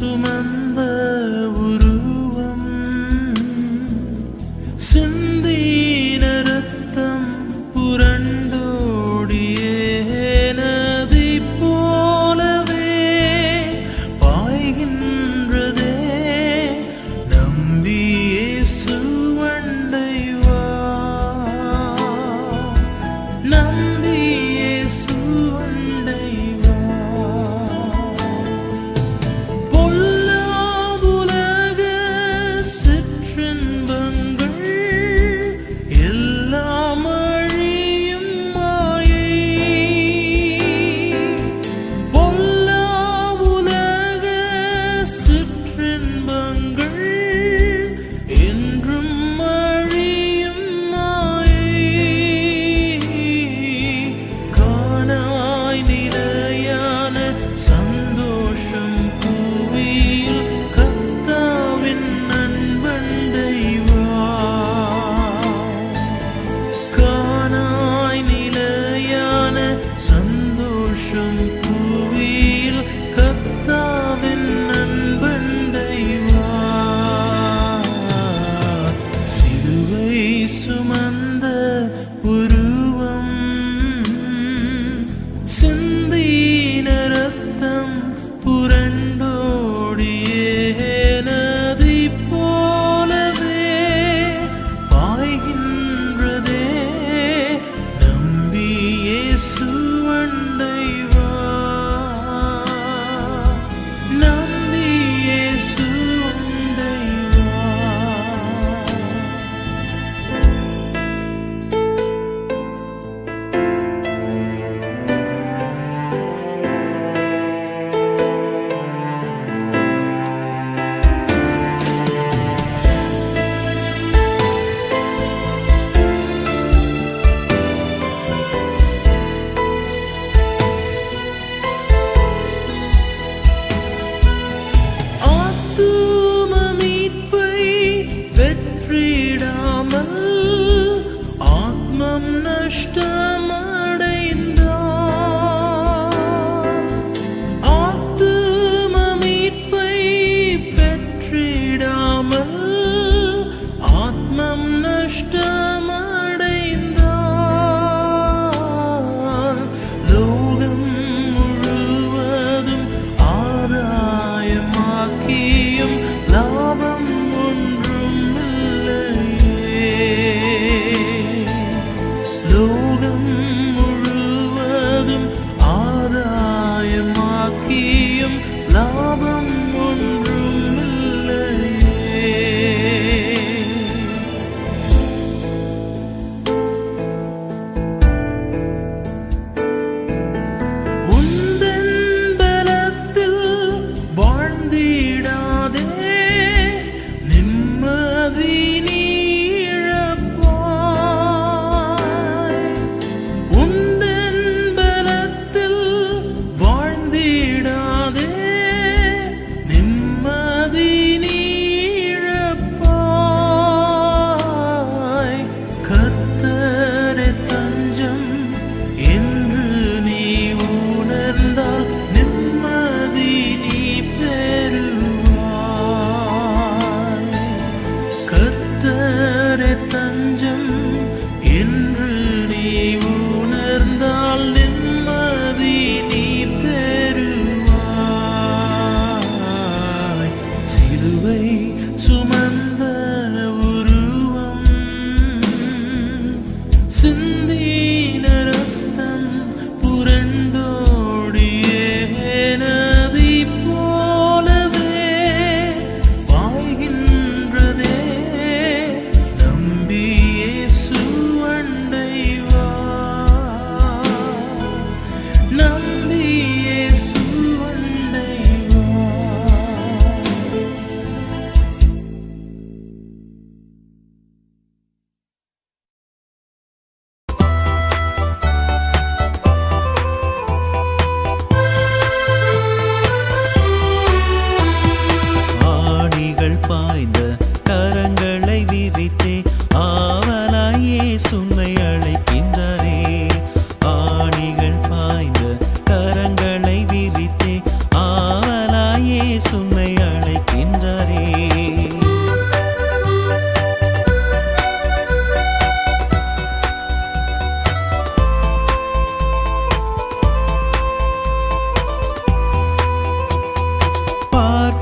சுமந்த உருவம் சிந்தின ரத்தம் புரண்டோடியே நதி போலவே பாய்கின்றதே நம்பியே சுவண்டை வா நம்பியே சுவண்டை வா பொல்லாவுலக சிற்றின்பங்கள் எல்லாம் அழியும் மாயை பொல்லாவுலக சிற்றின்பங்கள் என்றும் அழியும் மாயை காணாய் நிலையான சந்தோஷம் பூவியில் கர்த்தாவின் நண்பண்டை வா காணாய் நிலையான சந்தோஷம் பூவியில் கர்த்தாவின் நண்பண்டை வா சிலுவை சுமந்த உருவம் சிந்தின ரத்தம் புரண்டோடியே நதி போலவே பாய்கின்றதே நம்பியே சுவண்டை வா நம்பியே சுவண்டை வா ஆத்தும மீட்பை வெற்றிடாமல் ஆத்மம் நஷ்டமடைந்தார் ஆத்தும மீட்பை பெற்றிடாமல் ஆத்மம் நஷ்டமடைந்தார் லோகம் முழுவதும் ஆதாயமாக்கியும் லாபம் ஒன்றும் இல்லையே லோகம் முழுவதும் ஆதாயமாக்கியும் லாபம் ஒன்றும் இல்லையே உந்தன் பலத்தில் வாழ்ந்திடாதே நிம்மதி நீழப்பாய் உந்தன் பலத்தில் வாழ்ந்திடாதே நிம்மதி நீழப்பாய் கர்த்தரே தஞ்சம் என்று நீ உணர்ந்தால் நிம்மதி நீ பெறுவாய் கர்த்தரே தஞ்சம் என்று நீ உணர்ந்தால் நிம்மதி நீ பெறுவாய் சிலுவை சுமந்த உருவம் சிந்தின ரத்தம் புரண்டோடியே நதி போலவே பாய்கின்றதே நம்பியே சுவண்டை வா நம்பியே சுவண்டை வா ஆணிகள் பாய்ந்த கரங்களை விரித்தே ஆவலாயே சுமை அழைக்கின்றாரே ஆணிகள் பாய்ந்த கரங்களை விரித்தே ஆவலாயே சுமை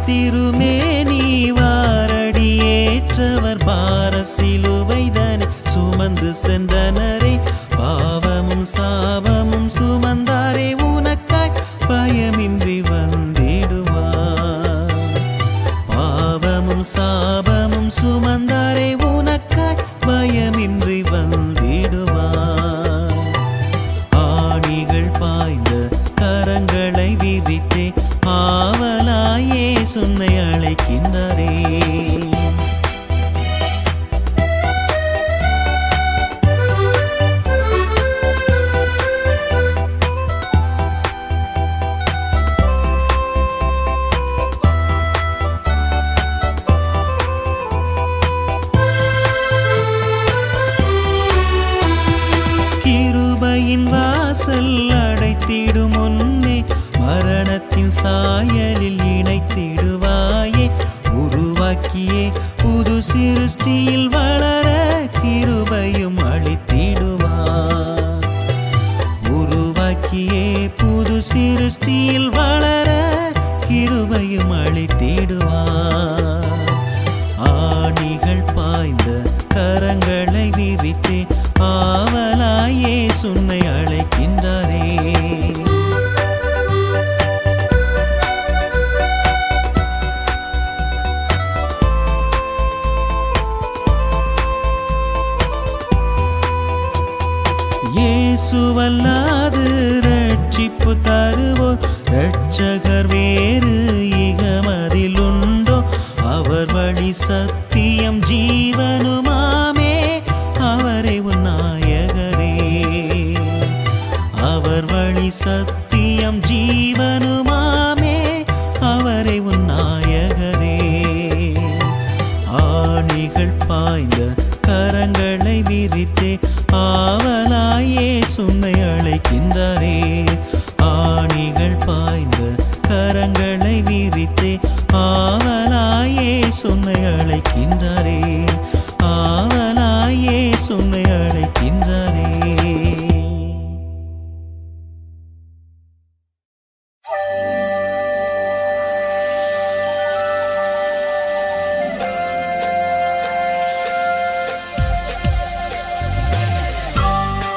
திருமேனி வாரடியேற்றவர் பார சிலுவைதனை சுமந்து சென்றனரே பாவமும் சாபமும் சுமந்தாரே உனக்காய் பயமின்றி வந்திடுவார் பாவமும் சாபமும் சுமந்தாரே உனக்காய் பயமின்றி வந்திடுவார் ஆணிகள் பாய்ந்த கரங்களை விதித்தே ஆவலாயே சுன்னை அழைக்கின்றாரே கிருபையின் வாசல் அடைத்திடும் முன்னே மரணத்தின் சாயலில் இணைத்திடுவாயே உருவாக்கியே புது சிருஷ்டியில் வளர கிருபையும் அளித்திடுவார் உருவாக்கியே புது சிருஷ்டியில் வளர கிருபையும் அளித்திடுவார் ஆணிகள் பாய்ந்த கரங்களை விரித்தே ஆவலாயே சுன்னை அழைக்கின்றாரே இயேசுவல்லாது ரட்சிப்பு தருவோர் ரட்சகர் வேறு இகமதில் உண்டோ அவர் வழி சத்தியம் ஜீவனுமாமே அவரே உன் நாயகரே அவர் வழி சத்தியம் ஜீவனுமாமே அவரை உன் நாயகரே ஆணிகள் பாய்ந்த கரங்களை விரித்தே ஆவலாயே சுன்னை அழைக்கின்றாரே ஆணிகள் பாய்ந்த கரங்களை விரித்தே ஆவலாயே சுன்னை அழைக்கின்றாரே ஆவலாயே சுன்னை அழைக்கின்றாரே ஆ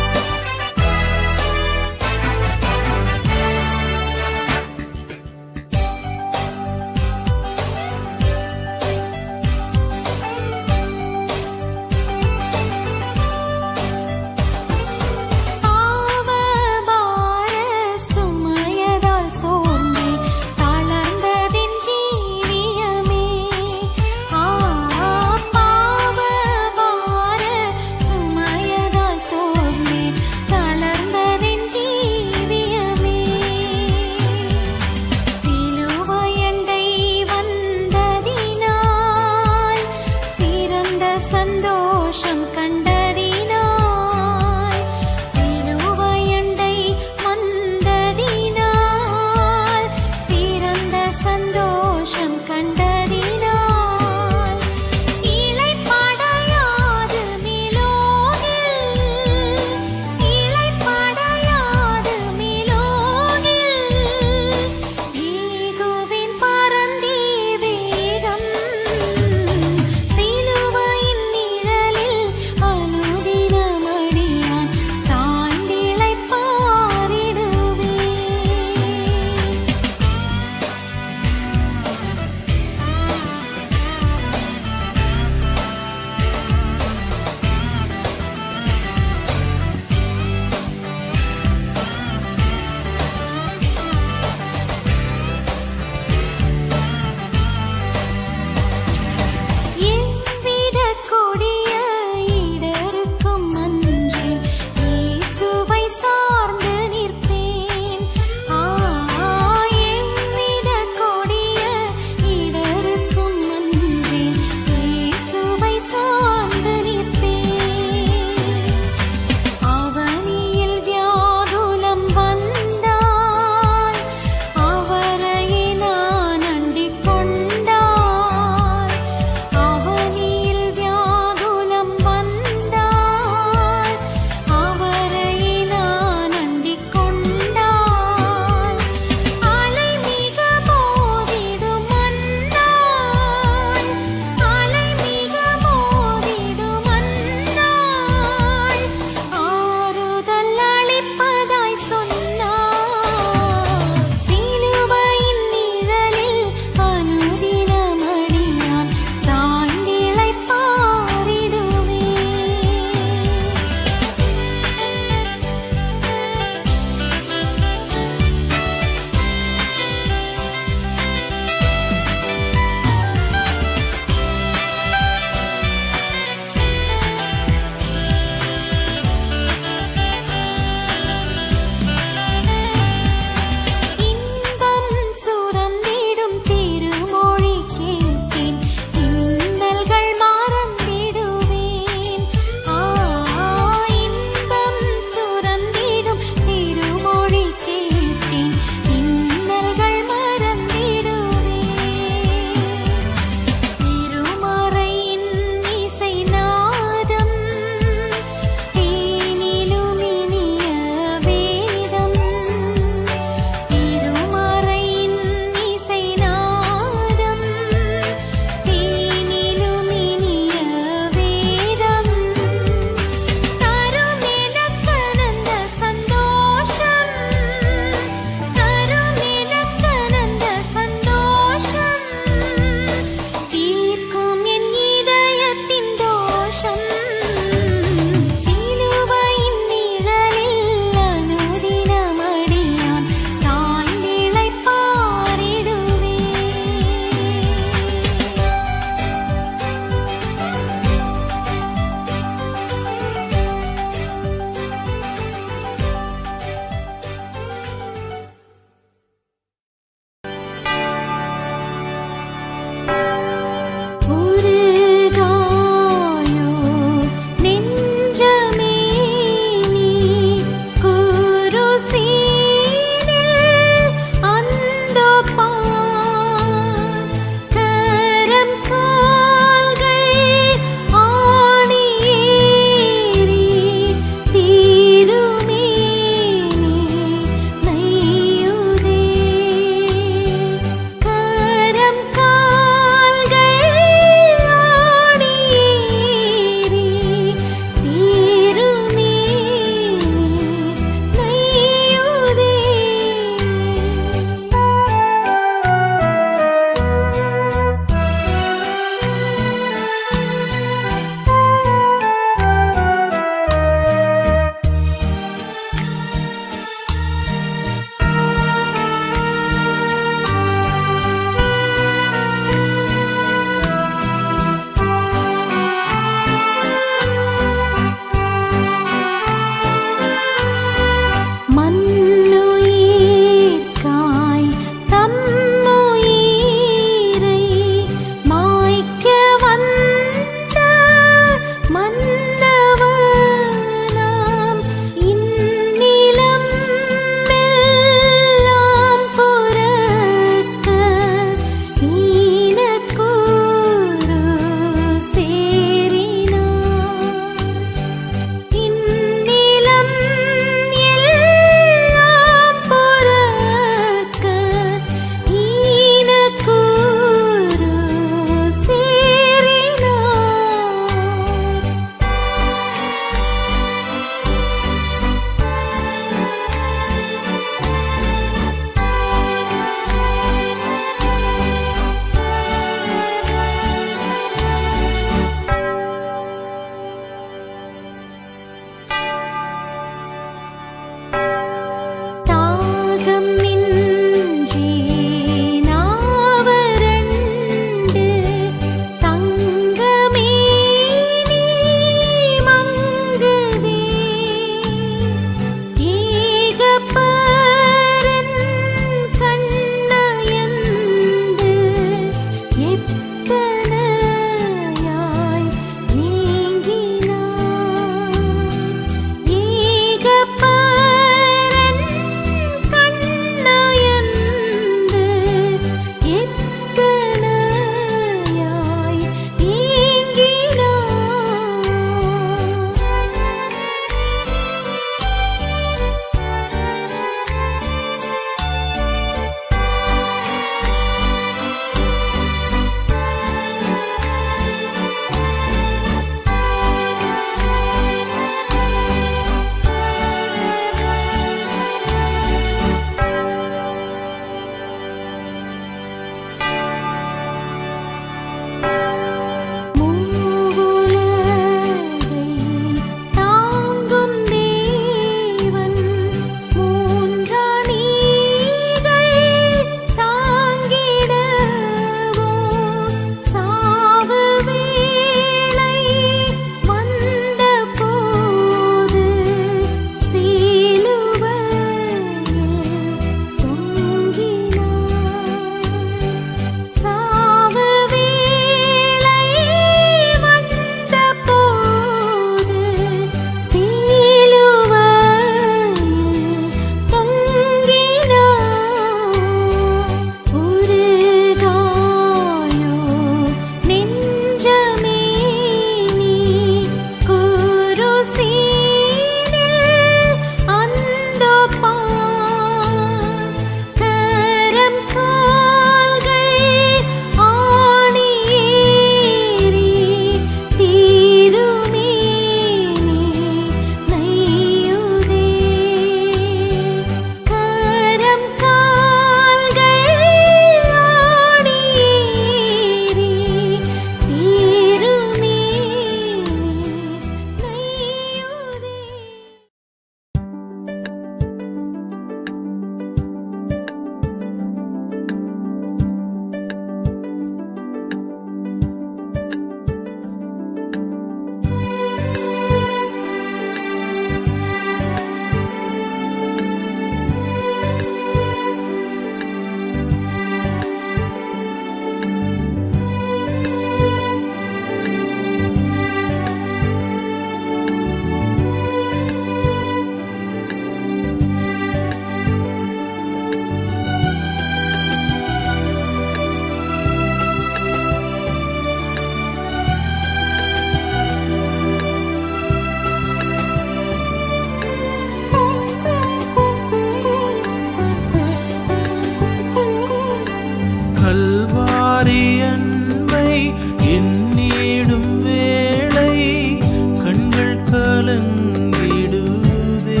கல்வாரி அன்பை எண்ணிடும் வேளை கண்கள் கலங்கிடுதே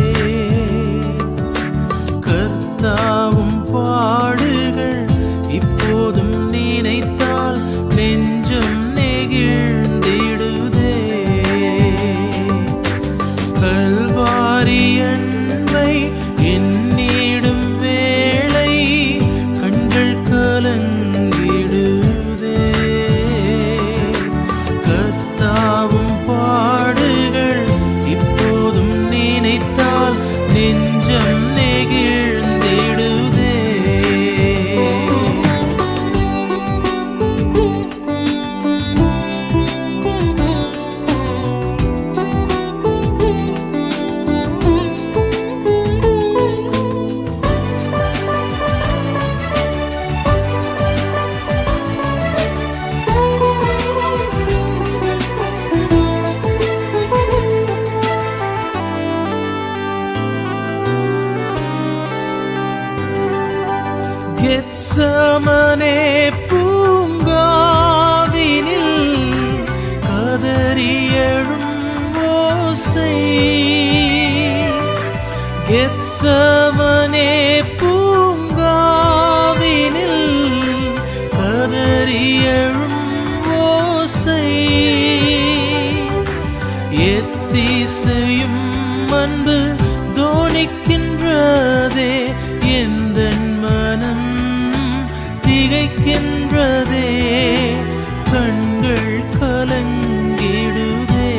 கர்த்தாவும் பாடுகள் இப்போதும் நினைத்தால் நெஞ்சம் நெகிழ்ந்திடுதே கல்வாரி அன்பை எண்ணிடும் வேளை கண்கள் கலங்கிடுதே கர்த்தாவும் பாடுகள் இப்போதும் நினைத்தால் நெஞ்சம் நெகிழ்ந்திடுதே கெத்சமனே பூங்காவினில் கதறியழும் ஓசை கெத்சமனே பூங்காவினில் கதறியழும் ஓசை எத்திசையும் அன்பு தோணிக்கின்றதே எந்த மனம் திகைக்கின்றதே கண்கள் கலங்கிடுதே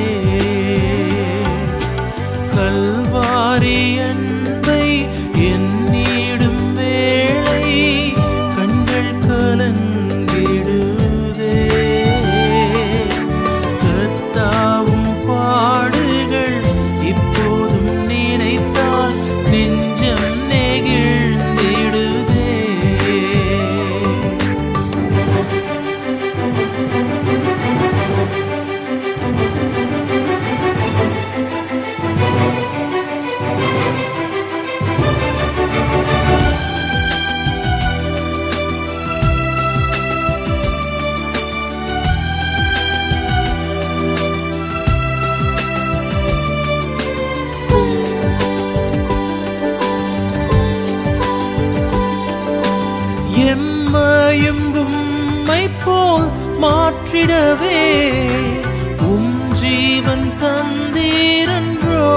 கல்வாரி அன்பை எண்ணிடும் வேளை கண்கள் கலங்கிடுதே கர்த்தாவும் பாடுகள் இப்போதும் நினைத்தால் நெஞ்சம் நெகிழ்ந்திடுதே எம்மையும் உம்மை போல் மாற்றிடவே உம் ஜீவன் தந்தீரன்றோ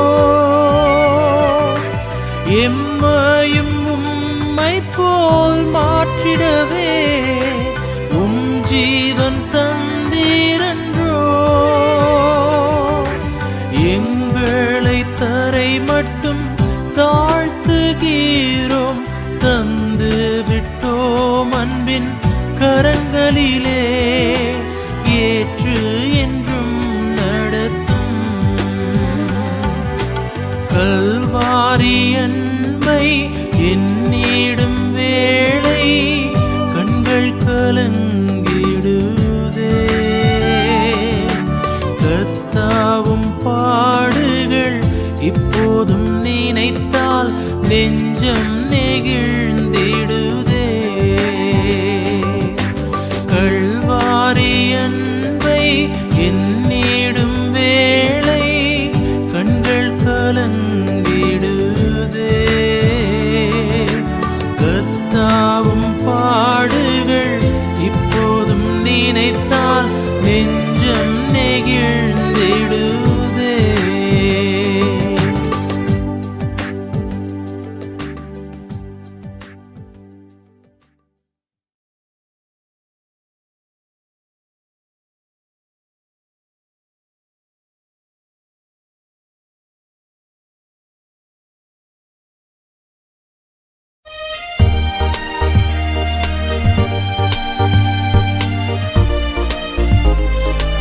எம்மையும் உம்மை போல் மாற்றிடவே உம் ஜீவன் தந்தீரன்றோ எங்களை தரை மட்டும் தாழ்த்துகிறோம் தந்து விட்டோம் அன்பின் கரங்களிலே ஏற்று என்றும் நடத்தும் கல்வாரி அன்பை எண்ணிடும் வேளை கண்கள் கலங்கிடுதே கர்த்தாவும் பாடுகள் இப்போதும் நினைத்தால் நெஞ்சம் நெகிழ்ந்திடுதே கல்வாரி அன்பை எண்ணிடும் வேளை கண்கள் கலங்கிடுதே கர்த்தாவும் பாடுகள் இப்போதும் நினைத்தால் நெஞ்சம் நெகிழ்ந்திடுதே Thank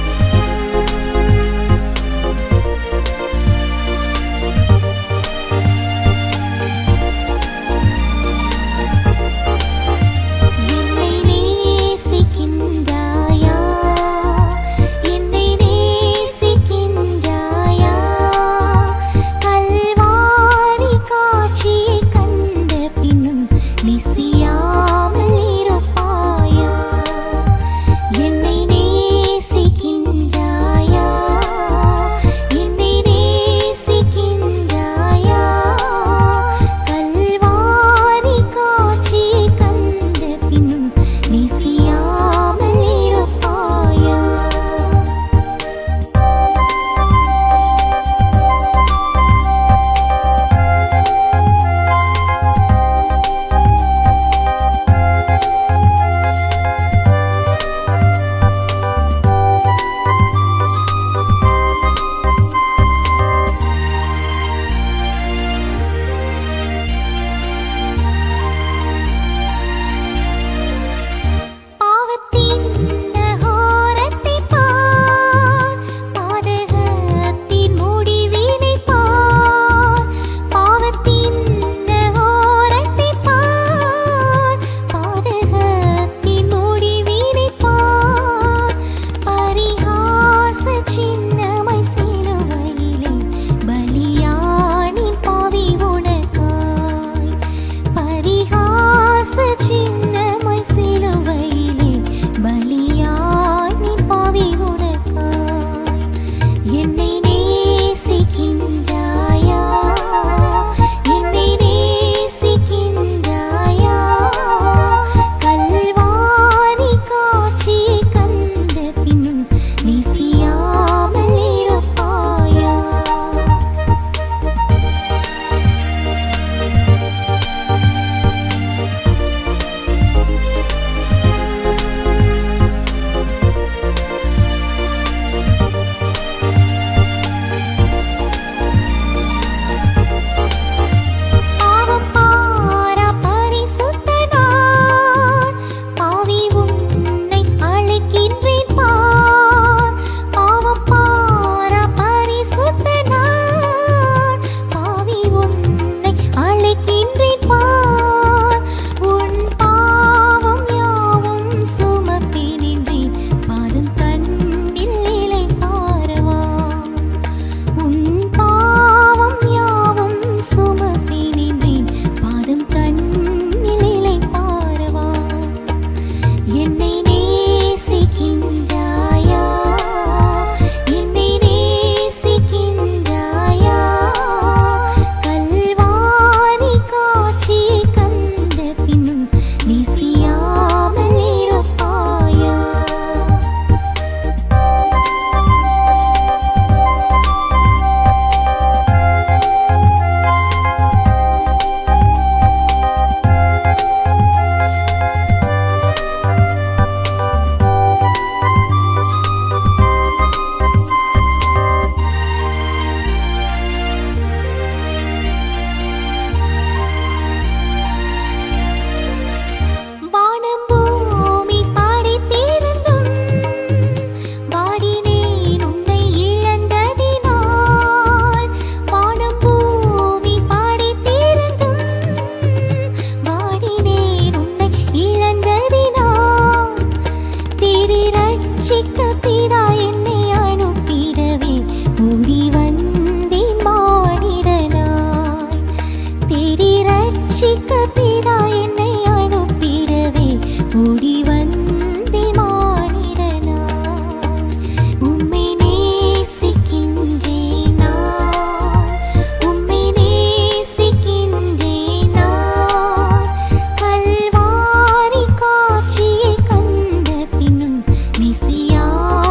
ரட்சிக்க பிதா என்னை அனுப்பிடவே ஓடி வந்தேன் மானிடனாய் தேடி ரட்சிக்க பிதா என்னை அனுப்பிடவே ஓடி வந்தேன் மானிடனாய் உம்மை நேசிக்கின்றேன் நான் உம்மை நேசிக்கின்றேன் நான் கல்வாரி காட்சியை கண்ட பின்னும் மெசியா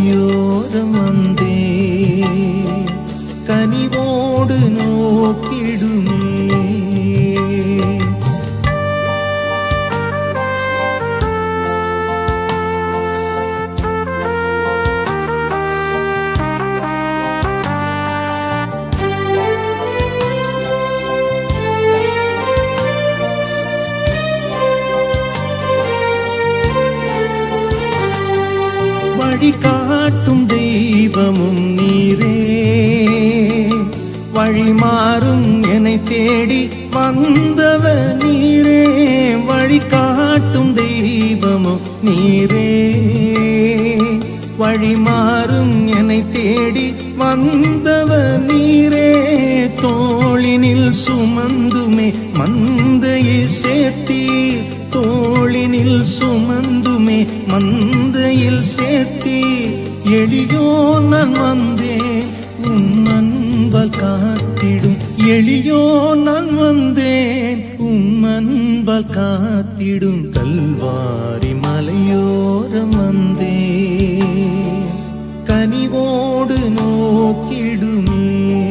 மலையோரம் வந்தே கனிவோடு நோக்கிடுமே வழிகாட்டும் தெய்வமும் நீரே வழிமாறும் என்னை தேடி வந்தவ நீரே வழிகாட்டும் தெய்வமும் நீரே வழிமாறும் என்னை தேடி வந்தவ நீரே தோளினில் சுமந்துமே மந்தையை சேர்த்தீர் தோளினில் சுமந்துமே மந்தையில் சேர்த்தி எளியோ நான் வந்தேன் உம் அன்பால் காத்திடும் எளியோ நான் வந்தேன் உம் அன்பால் காத்திடும் கல்வாரி மலையோரம் வந்தேன் கனிவோடு நோக்கிடுமே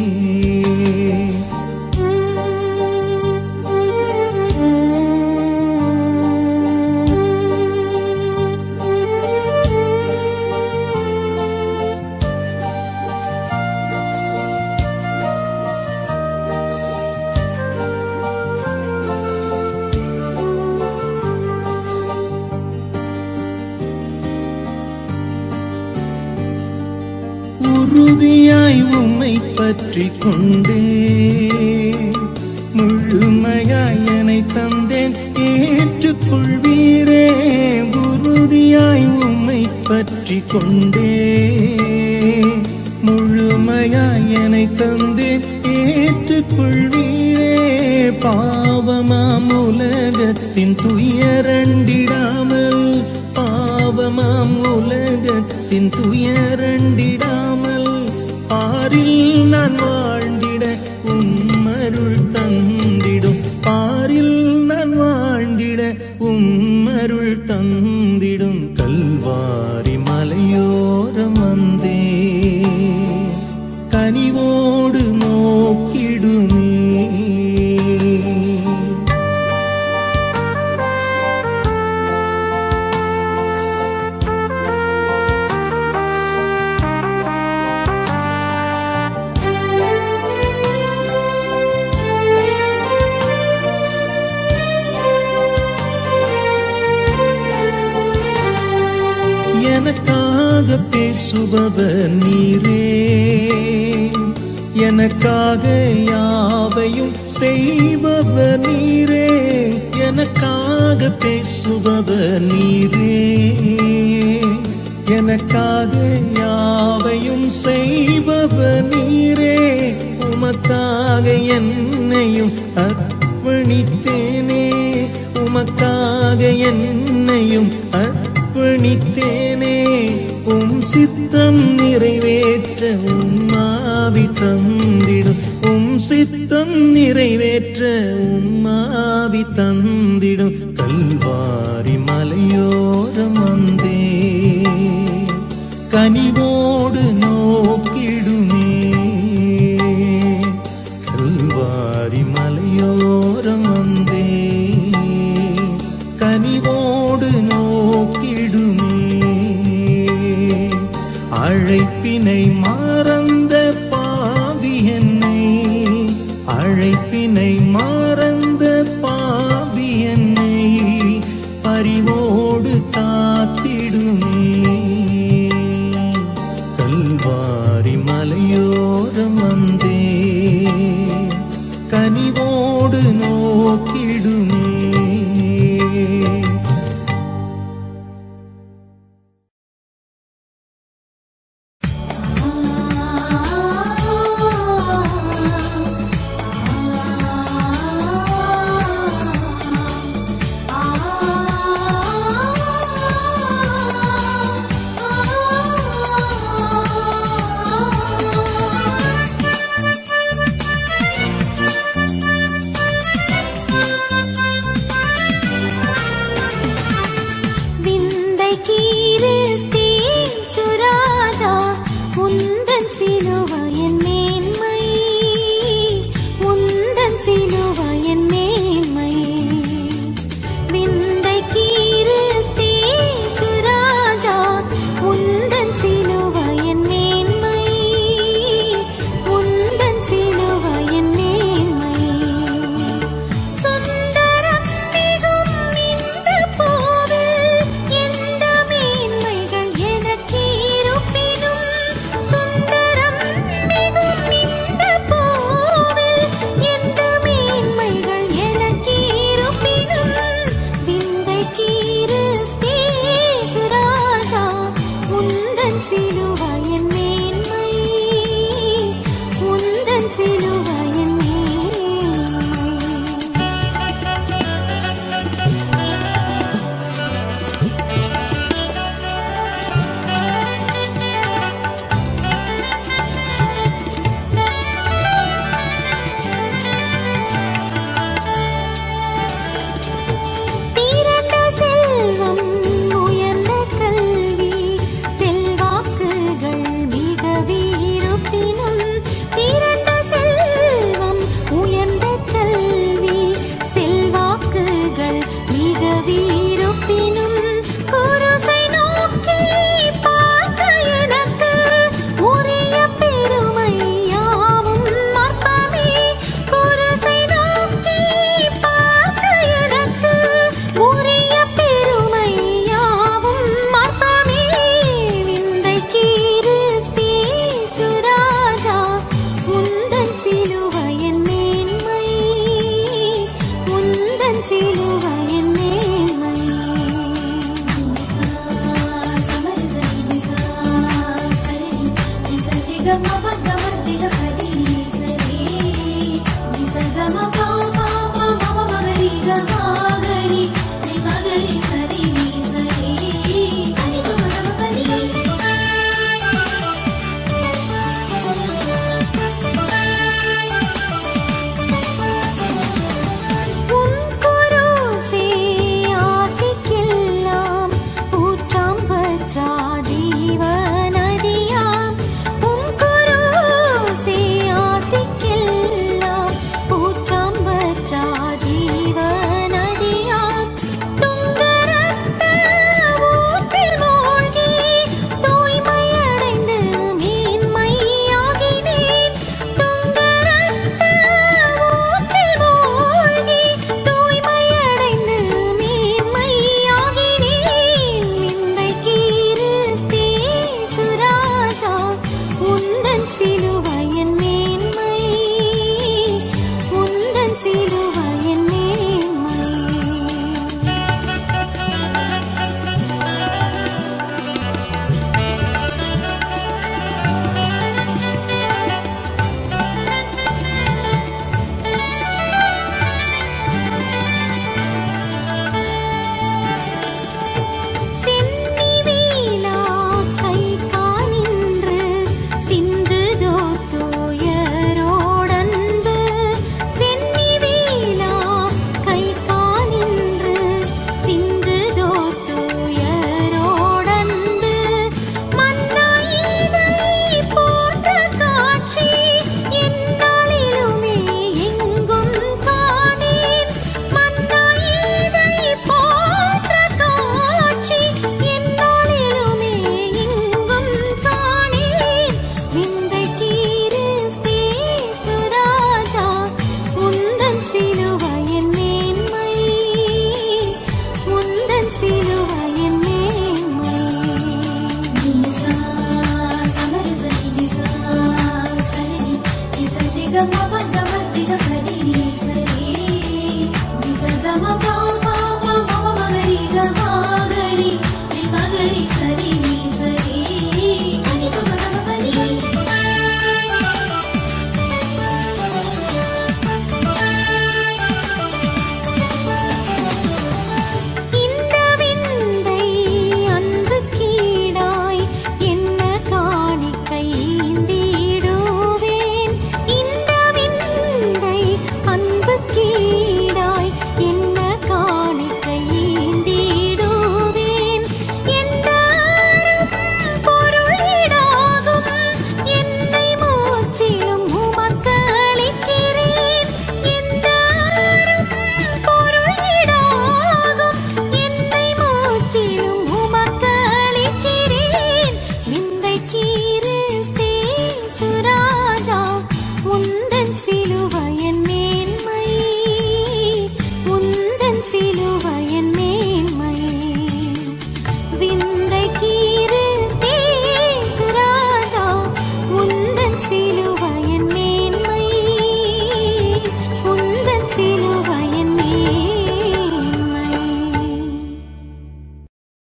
உறுதியாய் உம்மை பற்றி கொண்டே முழுமையாய் என்னை தந்தேன் ஏற்றுக்கொள்வீரே உறுதியாய் உம்மை பற்றி கொண்டே முழுமையாய் என்னை தந்தேன் ஏற்றுக்கொள்வீரே பாவமாம் உலகத்தின் துயரண்டிடாமல் பாவமாம் உலகத்தின் துயரண்டிடாமல் பாரில் நான் வாழ்ந்திட உம்மருள் தந்திடும் பாரில் நான் வாழ்ந்திட உம்மருள் தந்திடும் கல்வாரி மலையோரம் வந்தே கனிவோடு நோக்கிடுமே எனக்காக பேசுபவர் நீரே எனக்காக யாவையும் செய்பவர் நீரே எனக்காக பேசுபவர் நீரே எனக்காக யாவையும் செய்பவர் நீரே உமக்காக என்னையும் அர்ப்பணித்தேனே உமக்காக என்னையும் அர்ப்பணித்தேனே உம் சித்தம் நிறைவேற்ற உம்மாவி தந்திடும் உம் சித்தம் நிறைவேற்ற உம்மாவி தந்திடும் கல்வாரி மலையோரம் வந்தே கனிவோடு நோக்கிடுமே கல்வாரி மலையோரம் வந்தே கனிவோடு நோக்கிடுமே அழைப்பினை மறந்த பாவி என்னை அழைப்பினை மறந்த பாவி என்னை பரிவோடு காத்திடுமே கல்வாரி மலையோரம் வந்தே கனிவோடு நோக்கிடுமே ஆ உந்தன் சிலுவையின் மேன்மை உந்தன் சிலுவையின் மேன்மை விந்தை கீரிஸ்தே சுராஜா உந்தன் சிலுவையின் மேன்மை உந்தன் சிலுவையின் மேன்மை சுந்தரம் மிகும் இந்த போவில் எந்த மேன்மைகள் எனக்கீருப்பினும் சுந்தரம் மிகும் இந்த போவில் எந்த மேன்மைகள் எனக்கீருப்பினும் விந்தை கீரிஸ்தே சுராஜா உந்தன் சிலுவையின் மேன்மை உந்தன் சிலுவையின் மேன்மை தீரண்ட செல்வம் உயர்ந்த கல்வி செல்வாக்குகள் மிக வீருப்பினும் தீரண்ட செல்வம் உயர்ந்த கல்வி செல்வாக்குகள் மிக வீருப்பினும் குருசை நோக்கி பார்க்க எனக்கு உரிய பெருமை யாவும் அற்பமே குருசை நோக்கி பார்க்க எனக்கு உரிய பெருமை யாவும் அற்பமே விந்தை கீரிஸ்தே சுராஜா உந்தன் சிலுவையின் மேன்மை உந்தன் சிலுவையின் மேன்மை உன் குருசே ஆசிக்கெல்லாம் ஊற்றாம் வற்றா ஜீவநதியாம். உன் குருசே ஆசிக்கெல்லாம் ஊற்றாம் வற்றா ஜீவநதியாம். துங்கரத்த ஊற்றில் மூழ்கி தூய்மையடைந்து மேன்மையாகினேன். துங்கரத்த ஊற்றில் மூழ்கி தூய்மையடைந்து மேன்மையாகினேன். விந்தை கீரிஸ்தே சுராஜா, உந்தன் சிலுவையின் மேன்மை உந்தன் சிலுவையின் மேன்மை சென்னி வீலா கை காணின்று சிந்துதோ தோயரோடன்பு சென்னி வீலா கை காணின்று சிந்துதோ தோயரோடன்பு மன்னாயிதை போன்ற காட்சி எந்நாளிலுமே எங்கும் காணேன் மன்னாயிதை போன்ற காட்சி எந்நாளிலுமே எங்கும் காணேன் விந்தை கீரிஸ்தே சுராஜா உந்தன் சிலுவையின் மேன்மை உந்தன் சிலுவையின் மேன்மை Gama